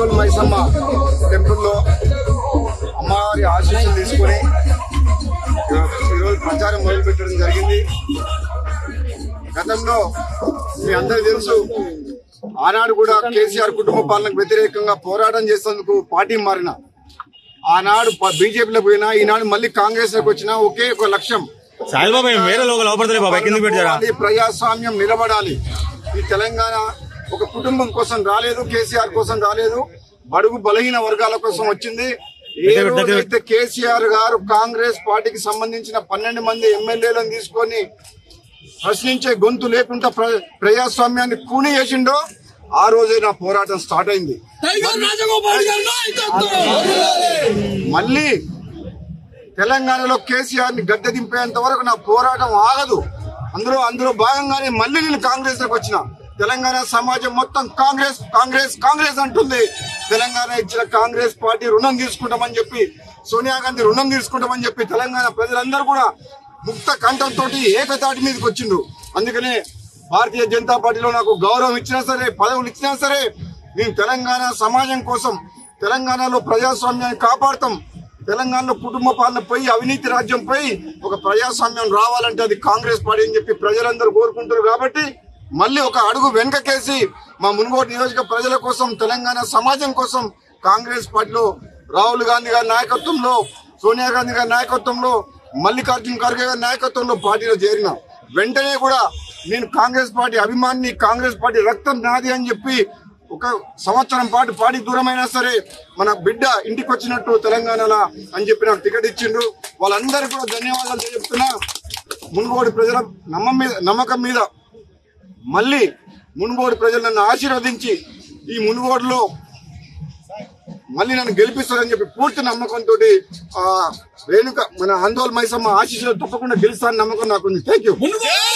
ఆందోళన మైసమ్మ టెంపుల్లో అమ్మవారి ఆశీస్సులు తీసుకొని ఈరోజు ప్రచారం మొదలుపెట్టడం జరిగింది గతంలో మీ అందరికీ తెలుసు ఆనాడు కూడా కేసీఆర్ కుటుంబ పాలనకు వ్యతిరేకంగా పోరాటం చేసేందుకు పార్టీ మారిన ఆనాడు బీజేపీలో పోయినా ఈనాడు మళ్ళీ కాంగ్రెస్ లోకి వచ్చినా ఒకే ఒక లక్ష్యం సాయిబాబా ఏం వేరే లోకల్ లోపడతలే బాబాయ్ కిందకి పెట్టారా పోవాలి, ప్రజాస్వామ్యం నిలబడాలి ఈ తెలంగాణ ఒక కుటుంబం కోసం రాలేదు కేసీఆర్ కోసం రాలేదు బడుగు బలహీన వర్గాల కోసం వచ్చింది ఏ దగ్గర- దగ్గర- రోజైతే కేసీఆర్ గారు కాంగ్రెస్ పార్టీకి సంబంధించిన పన్నెండు మంది ఎమ్మెల్యేలను తీసుకొని ప్రశ్నించే గొంతు లేకుండా ప్ర- ప్రజాస్వామ్యాన్ని కూని చేసిండో ఆ రోజే నా పోరాటం స్టార్ట్ అయింది టైగర్ రాజగోపాల్ గారి నాయకత్వం మళ్ళీ తెలంగాణలో కేసీఆర్ ని గద్దె దింపేంత వరకు నా పోరాటం ఆగదు అందులో అందులో భాగంగానే మళ్ళీ నేను కాంగ్రెస్ లోకి వచ్చిన తెలంగాణ సమాజం మొత్తం కాంగ్రెస్ కాంగ్రెస్ కాంగ్రెస్ అంటుంది తెలంగాణ ఇచ్చిన కాంగ్రెస్ పార్టీ రుణం తీసుకుంటామని చెప్పి సోనియా గాంధీ రుణం తీసుకుంటామని చెప్పి తెలంగాణ ప్రజలందరూ కూడా ముక్త కంఠంతో ఏకతాటి మీదకి వచ్చిండ్రు అందుకనే భారతీయ జనతా పార్టీలో నాకు గౌరవం ఇచ్చినా సరే పదవులు ఇచ్చినా సరే నేను తెలంగాణ సమాజం కోసం తెలంగాణలో ప్రజాస్వామ్యాన్ని కాపాడతాం తెలంగాణలో కుటుంబ పాలన పోయి అవినీతి రాజ్యం పోయి ఒక ప్రజాస్వామ్యం రావాలంటే అది కాంగ్రెస్ పార్టీ అని చెప్పి ప్రజలందరూ కోరుకుంటారు కాబట్టి మళ్ళీ ఒక అడుగు వెనకకేసి మా మునుగోడు నియోజక ప్రజల కోసం తెలంగాణ సమాజం కోసం కాంగ్రెస్ పార్టీలో రాహుల్ గాంధీ గారి నాయకత్వంలో సోనియా గాంధీ గారి నాయకత్వంలో మల్లికార్జున ఖర్గే గారి నాయకత్వంలో పార్టీలో చేరిన వెంటనే కూడా నేను కాంగ్రెస్ పార్టీ అభిమాని కాంగ్రెస్ పార్టీ రక్తం నాది అని చెప్పి ఒక సంవత్సరం పాటు పాడి దూరమైనా సరే మన బిడ్డ ఇంటికి వచ్చినట్టు తెలంగాణలో అని చెప్పి నాకు టికెట్ ఇచ్చిండ్రు వాళ్ళందరికీ కూడా ధన్యవాదాలు చెప్తున్నా మునుగోడు ప్రజల నమ్మం మీద నమ్మకం మీద మళ్ళీ మునుగోడు ప్రజలు నన్ను ఆశీర్వదించి ఈ మునుగోడులో మళ్ళీ నన్ను గెలిపిస్తారని చెప్పి పూర్తి నమ్మకంతో రేణుక మన ఆందోళన మైసమ్మ ఆశీస్సులు తప్పకుండా గెలుస్తారని నమ్మకం నాకుంది థ్యాంక్ యూ మునుగోడు